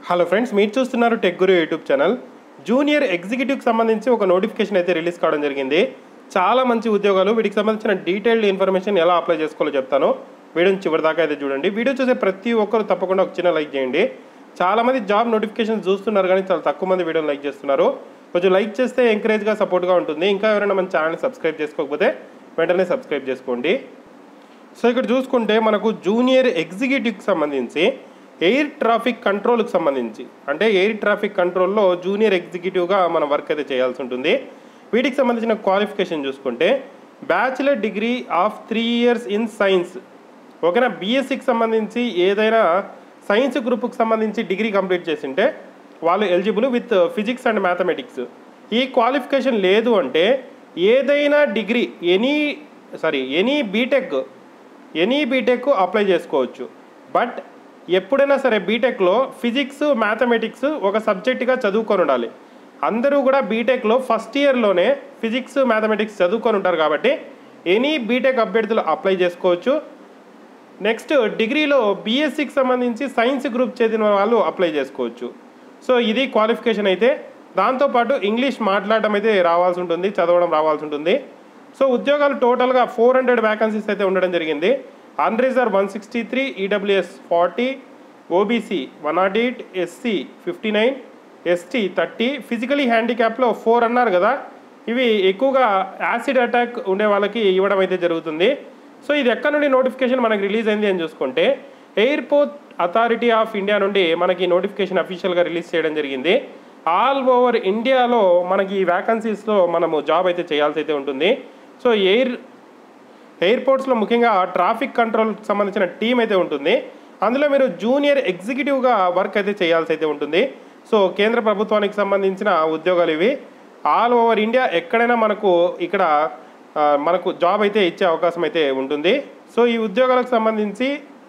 hello friends మీరు చూస్తున్నారు Tech Guru YouTube channel junior ఎగ్జిక్యూటివ్కి సంబంధించి ఒక నోటిఫికేషన్ అయితే రిలీజ్ కావడం జరిగింది చాలా మంచి ఉద్యోగాలు వీటికి సంబంధించిన డీటెయిల్డ్ ఇన్ఫర్మేషన్ ఎలా అప్లై చేసుకోవాలో చెప్తాను వీడియోని చివరి దాకా అయితే చూడండి వీడియో చూసే ప్రతి ఒక్కరు తప్పకుండా ఒక చిన్న లైక్ చేయండి చాలా మంది జాబ్ నోటిఫికేషన్ చూస్తున్నారు కానీ చాలా తక్కువ మంది వీడియోని లైక్ చేస్తున్నారు కొంచెం లైక్ చేస్తే ఎంకరేజ్గా సపోర్ట్గా ఉంటుంది ఇంకా ఎవరైనా మన ఛానల్ని సబ్స్క్రైబ్ చేసుకోకపోతే వెంటనే సబ్స్క్రైబ్ చేసుకోండి సో ఇక్కడ చూసుకుంటే మనకు జూనియర్ ఎగ్జిక్యూటివ్కి సంబంధించి ఎయిర్ ట్రాఫిక్ కంట్రోల్కి సంబంధించి అంటే ఎయిర్ ట్రాఫిక్ కంట్రోల్లో జూనియర్ ఎగ్జిక్యూటివ్గా మనం వర్క్ అయితే చేయాల్సి ఉంటుంది వీటికి సంబంధించిన క్వాలిఫికేషన్ చూసుకుంటే bachelor degree of three years in science ఓకేనా బీఎస్సీకి సంబంధించి ఏదైనా సైన్స్ గ్రూప్కి సంబంధించి డిగ్రీ కంప్లీట్ చేసింటే వాళ్ళు eligible with physics and mathematics ఈ క్వాలిఫికేషన్ లేదు అంటే ఏదైనా degree any sorry any BTech any BTech apply చేసుకోవచ్చు బట్ ఎప్పుడైనా సరే బీటెక్లో ఫిజిక్స్ మ్యాథమెటిక్స్ ఒక సబ్జెక్టుగా చదువుకొని ఉండాలి అందరూ కూడా బీటెక్లో ఫస్ట్ ఇయర్లోనే ఫిజిక్స్ మ్యాథమెటిక్స్ చదువుకొని ఉంటారు కాబట్టి ఎనీ బీటెక్ అభ్యర్థులు అప్లై చేసుకోవచ్చు నెక్స్ట్ డిగ్రీలో బీఎస్సీకి సంబంధించి సైన్స్ గ్రూప్ చదివిన వాళ్ళు అప్లై చేసుకోవచ్చు సో ఇది క్వాలిఫికేషన్ అయితే దాంతోపాటు ఇంగ్లీష్ మాట్లాడడం అయితే రావాల్సి ఉంటుంది చదవడం రావాల్సి ఉంటుంది సో ఉద్యోగాలు టోటల్గా ఫోర్ హండ్రెడ్ వ్యాకన్సీస్ అయితే ఉండడం జరిగింది unreserve one sixty three EWS forty OBC one naught eight SC fifty nine ST thirty physically హ్యాండిక్యాప్లో ఫోర్ అన్నారు కదా ఇవి ఎక్కువగా యాసిడ్ అటాక్ ఉండే వాళ్ళకి ఇవ్వడం అయితే జరుగుతుంది సో ఇది ఎక్కడ నుండి నోటిఫికేషన్ మనకి రిలీజ్ అయింది అని చూసుకుంటే ఎయిర్పోర్ట్ అథారిటీ ఆఫ్ ఇండియా నుండి మనకి నోటిఫికేషన్ అఫీషియల్గా రిలీజ్ చేయడం జరిగింది ఆల్ ఓవర్ ఇండియాలో మనకి ఈ వ్యాకన్సీస్లో మనము జాబ్ అయితే చేయాల్సి అయితే ఉంటుంది సో ఎయిర్ ఎయిర్పోర్ట్స్లో ముఖ్యంగా ట్రాఫిక్ కంట్రోల్కి సంబంధించిన టీం అయితే ఉంటుంది అందులో మీరు జూనియర్ ఎగ్జిక్యూటివ్గా వర్క్ అయితే చేయాల్సి అయితే ఉంటుంది సో కేంద్ర ప్రభుత్వానికి సంబంధించిన ఉద్యోగాలు ఇవి ఆల్ ఓవర్ ఇండియా ఎక్కడైనా మనకు ఇక్కడ ఆ, మనకు జాబ్ అయితే ఇచ్చే అవకాశం అయితే ఉంటుంది సో ఈ ఉద్యోగాలకు సంబంధించి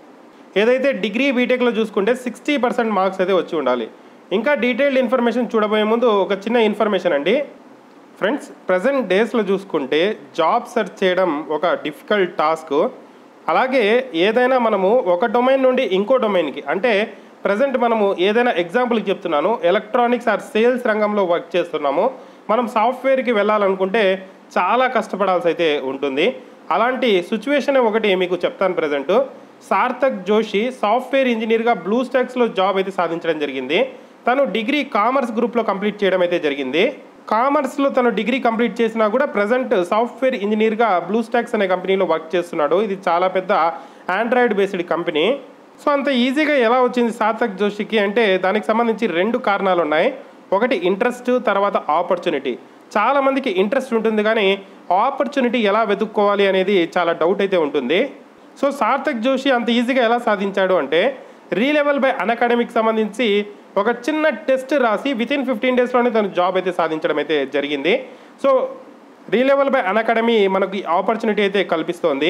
ఏదైతే డిగ్రీ బీటెక్లో చూసుకుంటే సిక్స్టీ పర్సెంట్ మార్క్స్ అయితే వచ్చి ఉండాలి ఇంకా డీటెయిల్డ్ ఇన్ఫర్మేషన్ చూడబోయే ముందు ఒక చిన్న ఇన్ఫర్మేషన్ అండి ఫ్రెండ్స్ ప్రజెంట్ డేస్లో చూసుకుంటే జాబ్ సెర్చ్ చేయడం ఒక డిఫికల్ట్ టాస్క్ అలాగే ఏదైనా మనము ఒక డొమైన్ నుండి ఇంకో డొమైన్కి అంటే ప్రజెంట్ మనము ఏదైనా ఎగ్జాంపుల్కి చెప్తున్నాను ఎలక్ట్రానిక్స్ ఆర్ సేల్స్ రంగంలో వర్క్ చేస్తున్నాము మనం సాఫ్ట్వేర్కి వెళ్ళాలనుకుంటే చాలా కష్టపడాల్సి అయితే ఉంటుంది అలాంటి సిచ్యువేషన్ ఒకటి మీకు చెప్తాను ప్రజెంట్ సార్థక్ జోషి సాఫ్ట్వేర్ ఇంజనీర్గా బ్లూ స్టాక్స్లో జాబ్ అయితే సాధించడం జరిగింది తను డిగ్రీ కామర్స్ గ్రూప్లో కంప్లీట్ చేయడం అయితే జరిగింది కామర్స్లో తను డిగ్రీ కంప్లీట్ చేసినా కూడా ప్రజెంట్ సాఫ్ట్వేర్ ఇంజనీర్గా బ్లూ స్టాక్స్ అనే కంపెనీలో వర్క్ చేస్తున్నాడు ఇది చాలా పెద్ద ఆండ్రాయిడ్ బేస్డ్ కంపెనీ సో అంత ఈజీగా ఎలా వచ్చింది సార్థక్ జోషికి అంటే దానికి సంబంధించి రెండు కారణాలు ఉన్నాయి ఒకటి ఇంట్రెస్ట్ తర్వాత ఆపర్చునిటీ చాలా మందికి ఇంట్రెస్ట్ ఉంటుంది కానీ ఆపర్చునిటీ ఎలా వెతుక్కోవాలి అనేది చాలా డౌట్ అయితే ఉంటుంది సో సార్థక్ జోషి అంత ఈజీగా ఎలా సాధించాడు అంటే రీలెవెల్ బై అన్ అకాడమీకి సంబంధించి ఒక చిన్న టెస్ట్ రాసి విత్ ఇన్ ఫిఫ్టీన్ డేస్లోనే తను జాబ్ అయితే సాధించడం అయితే జరిగింది so Relevel by Unacademy మనకి ఆపర్చునిటీ అయితే కల్పిస్తోంది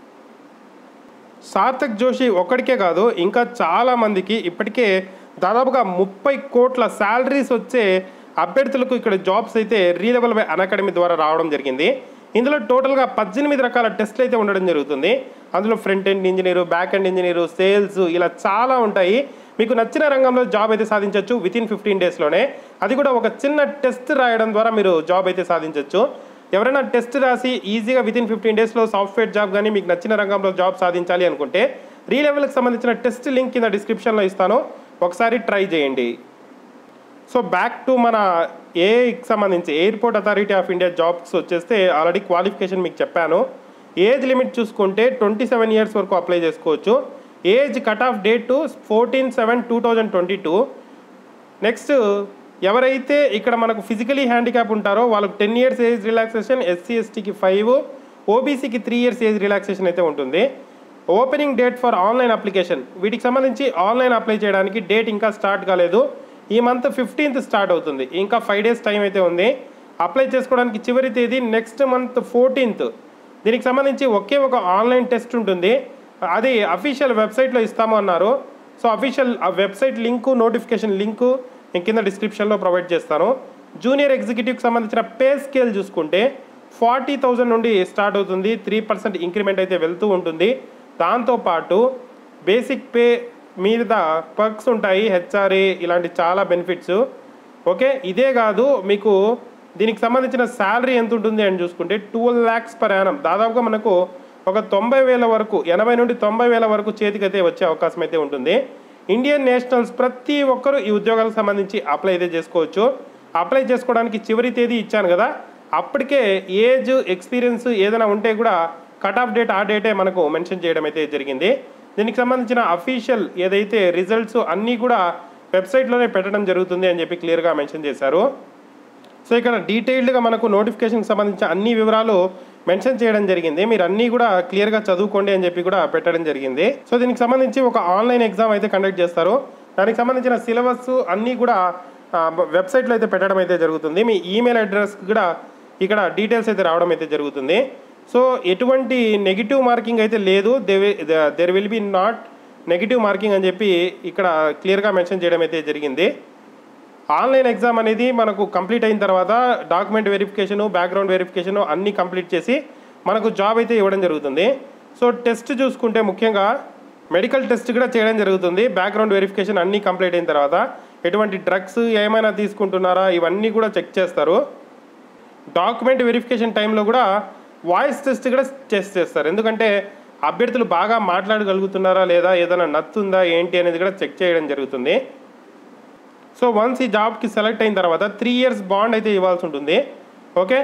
సార్థక్ జోషి ఒక్కడికే కాదు ఇంకా చాలా మందికి ఇప్పటికే దాదాపుగా ముప్పై కోట్ల శాలరీస్ వచ్చే అభ్యర్థులకు ఇక్కడ జాబ్స్ అయితే రీలెవెల్ బై అన్ అకాడమీ ద్వారా రావడం జరిగింది ఇందులో టోటల్గా పద్దెనిమిది రకాల టెస్ట్లు అయితే ఉండడం జరుగుతుంది అందులో front end engineer back end engineer sales ఇలా చాలా ఉంటాయి మీకు నచ్చిన రంగంలో జాబ్ అయితే సాధించవచ్చు విత్ ఇన్ ఫిఫ్టీన్ డేస్లోనే అది కూడా ఒక చిన్న టెస్ట్ రాయడం ద్వారా మీరు జాబ్ అయితే సాధించవచ్చు ఎవరైనా టెస్ట్ రాసి ఈజీగా విత్ ఇన్ ఫిఫ్టీన్ డేస్లో సాఫ్ట్వేర్ జాబ్ కానీ మీకు నచ్చిన రంగంలో జాబ్ సాధించాలి అనుకుంటే రీలెవెల్కి సంబంధించిన టెస్ట్ లింక్ కింద డిస్క్రిప్షన్లో ఇస్తాను ఒకసారి ట్రై చేయండి సో బ్యాక్ టు మన ఏకి సంబంధించి Airport Authority of India jobs వచ్చేస్తే ఆల్రెడీ క్వాలిఫికేషన్ మీకు చెప్పాను ఏజ్ లిమిట్ చూసుకుంటే ట్వంటీ సెవెన్ ఇయర్స్ వరకు అప్లై చేసుకోవచ్చు age cut off date to fourteen seven two thousand twenty two next ఎవరైతే ఇక్కడ మనకు ఫిజికలీ హ్యాండిక్యాప్ ఉంటారో వాళ్ళకి ten years age relaxation SC ఎస్టీకి ఫైవ్ ఓబీసీకి త్రీ ఇయర్స్ ఏజ్ రిలాక్సేషన్ అయితే ఉంటుంది opening date for online application వీటికి సంబంధించి ఆన్లైన్ అప్లై చేయడానికి డేట్ ఇంకా స్టార్ట్ కాలేదు ఈ మంత్ ఫిఫ్టీన్త్ స్టార్ట్ అవుతుంది ఇంకా ఫైవ్ డేస్ టైం అయితే ఉంది అప్లై చేసుకోవడానికి చివరి తేదీ నెక్స్ట్ మంత్ ఫోర్టీన్త్ దీనికి సంబంధించి ఒకే ఒక ఆన్లైన్ టెస్ట్ ఉంటుంది అది అఫీషియల్ వెబ్సైట్లో ఇస్తాము అన్నారు సో అఫీషియల్ ఆ వెబ్సైట్ లింకు నోటిఫికేషన్ లింకు నేను కింద డిస్క్రిప్షన్లో ప్రొవైడ్ చేస్తాను జూనియర్ ఎగ్జిక్యూటివ్కి సంబంధించిన పే స్కేల్ చూసుకుంటే ఫార్టీ థౌజండ్ నుండి స్టార్ట్ అవుతుంది త్రీ పర్సెంట్ ఇంక్రిమెంట్ అయితే వెళ్తూ ఉంటుంది దాంతోపాటు బేసిక్ పే మీద పర్క్స్ ఉంటాయి హెచ్ఆర్ఏ ఇలాంటి చాలా బెనిఫిట్స్ ఓకే ఇదే కాదు మీకు దీనికి సంబంధించిన శాలరీ ఎంత ఉంటుంది అని చూసుకుంటే ట్వెల్వ్ ల్యాక్స్ పర్ యానం దాదాపుగా మనకు ఒక తొంభై వేల వరకు ఎనభై నుండి తొంభై వేల వరకు చేతికైతే వచ్చే అవకాశం అయితే ఉంటుంది ఇండియన్ నేషనల్స్ ప్రతి ఒక్కరూ ఈ ఉద్యోగాలకు సంబంధించి అప్లై అయితే చేసుకోవచ్చు అప్లై చేసుకోవడానికి చివరి తేదీ ఇచ్చాను కదా అప్పటికే ఏజ్ ఎక్స్పీరియన్స్ ఏదైనా ఉంటే కూడా కట్ ఆఫ్ డేట్ ఆ డేటే మనకు మెన్షన్ చేయడం అయితే జరిగింది దీనికి సంబంధించిన అఫీషియల్ ఏదైతే రిజల్ట్స్ అన్నీ కూడా వెబ్సైట్లోనే పెట్టడం జరుగుతుంది అని చెప్పి క్లియర్గా మెన్షన్ చేశారు సో ఇక్కడ డీటెయిల్డ్గా మనకు నోటిఫికేషన్కి సంబంధించిన అన్ని వివరాలు మెన్షన్ చేయడం జరిగింది మీరు అన్నీ కూడా క్లియర్గా చదువుకోండి అని చెప్పి కూడా పెట్టడం జరిగింది సో దీనికి సంబంధించి ఒక ఆన్లైన్ ఎగ్జామ్ అయితే కండక్ట్ చేస్తారు దానికి సంబంధించిన సిలబస్ అన్నీ కూడా ఆ, వెబ్సైట్లో అయితే పెట్టడం అయితే జరుగుతుంది మీ ఈమెయిల్ అడ్రస్ కూడా ఇక్కడ డీటెయిల్స్ అయితే రావడం అయితే జరుగుతుంది సో ఎటువంటి నెగిటివ్ మార్కింగ్ అయితే లేదు there will be not negative marking అని చెప్పి ఇక్కడ క్లియర్గా మెన్షన్ చేయడం అయితే జరిగింది ఆన్లైన్ ఎగ్జామ్ అనేది మనకు కంప్లీట్ అయిన తర్వాత డాక్యుమెంట్ వెరిఫికేషను బ్యాక్గ్రౌండ్ వెరిఫికేషను అన్నీ కంప్లీట్ చేసి మనకు జాబ్ అయితే ఇవ్వడం జరుగుతుంది సో టెస్ట్ చూసుకుంటే ముఖ్యంగా మెడికల్ టెస్ట్ కూడా చేయడం జరుగుతుంది బ్యాక్గ్రౌండ్ వెరిఫికేషన్ అన్నీ కంప్లీట్ అయిన తర్వాత ఎటువంటి డ్రగ్స్ ఏమైనా తీసుకుంటున్నారా ఇవన్నీ కూడా చెక్ చేస్తారు డాక్యుమెంట్ వెరిఫికేషన్ టైంలో కూడా వాయిస్ టెస్ట్ కూడా టెస్ట్ చేస్తారు ఎందుకంటే అభ్యర్థులు బాగా మాట్లాడగలుగుతున్నారా లేదా ఏదైనా నత్తుందా ఏంటి అనేది కూడా చెక్ చేయడం జరుగుతుంది సో వన్స్ ఈ జాబ్కి సెలెక్ట్ అయిన తర్వాత త్రీ ఇయర్స్ బాండ్ అయితే ఇవ్వాల్సి ఉంటుంది ఓకే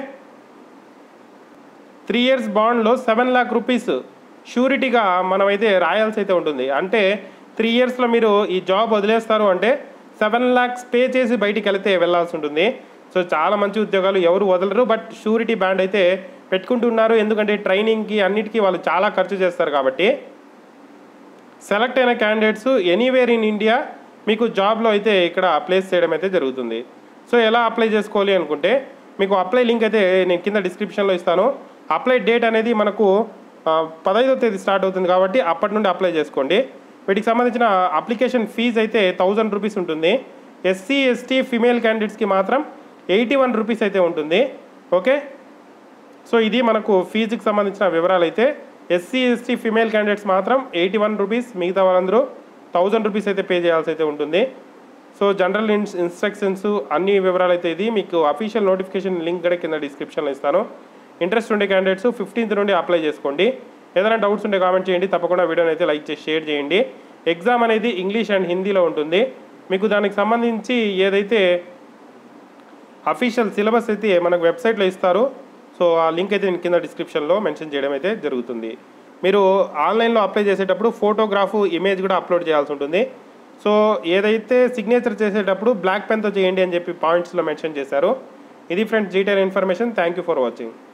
త్రీ ఇయర్స్ బాండ్లో సెవెన్ ల్యాక్ రూపీస్ షూరిటీగా మనమైతే రాయాల్సి అయితే ఉంటుంది అంటే త్రీ ఇయర్స్లో మీరు ఈ జాబ్ వదిలేస్తారు అంటే సెవెన్ ల్యాక్స్ పే చేసి బయటికి వెళితే వెళ్ళాల్సి ఉంటుంది సో చాలా మంచి ఉద్యోగాలు ఎవరు వదలరు బట్ షూరిటీ బ్యాండ్ అయితే పెట్టుకుంటున్నారు ఎందుకంటే ట్రైనింగ్కి అన్నిటికీ వాళ్ళు చాలా ఖర్చు చేస్తారు కాబట్టి సెలెక్ట్ అయిన క్యాండిడేట్స్ ఎనీవేర్ ఇన్ ఇండియా మీకు జాబ్లో అయితే ఇక్కడ ప్లేస్ చేయడం అయితే జరుగుతుంది సో ఎలా అప్లై చేసుకోవాలి అనుకుంటే మీకు అప్లై లింక్ అయితే నేను కింద డిస్క్రిప్షన్లో ఇస్తాను అప్లై డేట్ అనేది మనకు ఆ, పదహైదో తేదీ స్టార్ట్ అవుతుంది కాబట్టి అప్పటి నుండి అప్లై చేసుకోండి వీటికి సంబంధించిన అప్లికేషన్ ఫీజు అయితే థౌజండ్ రూపీస్ ఉంటుంది ఎస్సీ ఎస్టీ ఫిమేల్ క్యాండిడేట్స్కి మాత్రం ఎయిటీ వన్ రూపీస్ అయితే ఉంటుంది ఓకే సో ఇది మనకు ఫీజుకి సంబంధించిన వివరాలు అయితే ఎస్సీ ఎస్టీ ఫిమేల్ క్యాండిడేట్స్ మాత్రం ఎయిటీ వన్ రూపీస్ మిగతా వాళ్ళందరూ థౌజండ్ రూపీస్ అయితే పే చేయాల్సి అయితే ఉంటుంది సో జనరల్ ఇన్స్ ఇన్స్ట్రక్షన్స్ అన్ని వివరాలు అయితే ఇది మీకు అఫీషియల్ నోటిఫికేషన్ లింక్ కూడా కింద డిస్క్రిప్షన్లో ఇస్తాను ఇంట్రెస్ట్ ఉండే క్యాండిడేట్స్ ఫిఫ్టీన్త్ నుండి అప్లై చేసుకోండి ఏదైనా డౌట్స్ ఉంటే కామెంట్ చేయండి తప్పకుండా వీడియోని అయితే లైక్ చేసి షేర్ చేయండి ఎగ్జామ్ అనేది ఇంగ్లీష్ అండ్ హిందీలో ఉంటుంది మీకు దానికి సంబంధించి ఏదైతే అఫీషియల్ సిలబస్ అయితే మనకు వెబ్సైట్లో ఇస్తారు సో ఆ లింక్ అయితే నేను కింద డిస్క్రిప్షన్లో మెన్షన్ చేయడం అయితే జరుగుతుంది మీరు ఆన్లైన్లో అప్లై చేసేటప్పుడు ఫోటోగ్రాఫ్ ఇమేజ్ కూడా అప్లోడ్ చేయాల్సి ఉంటుంది సో ఏదైతే సిగ్నేచర్ చేసేటప్పుడు బ్లాక్ పెన్తో చేయండి అని చెప్పి పాయింట్స్లో మెన్షన్ చేశారు ఇది friends detail information thank you for watching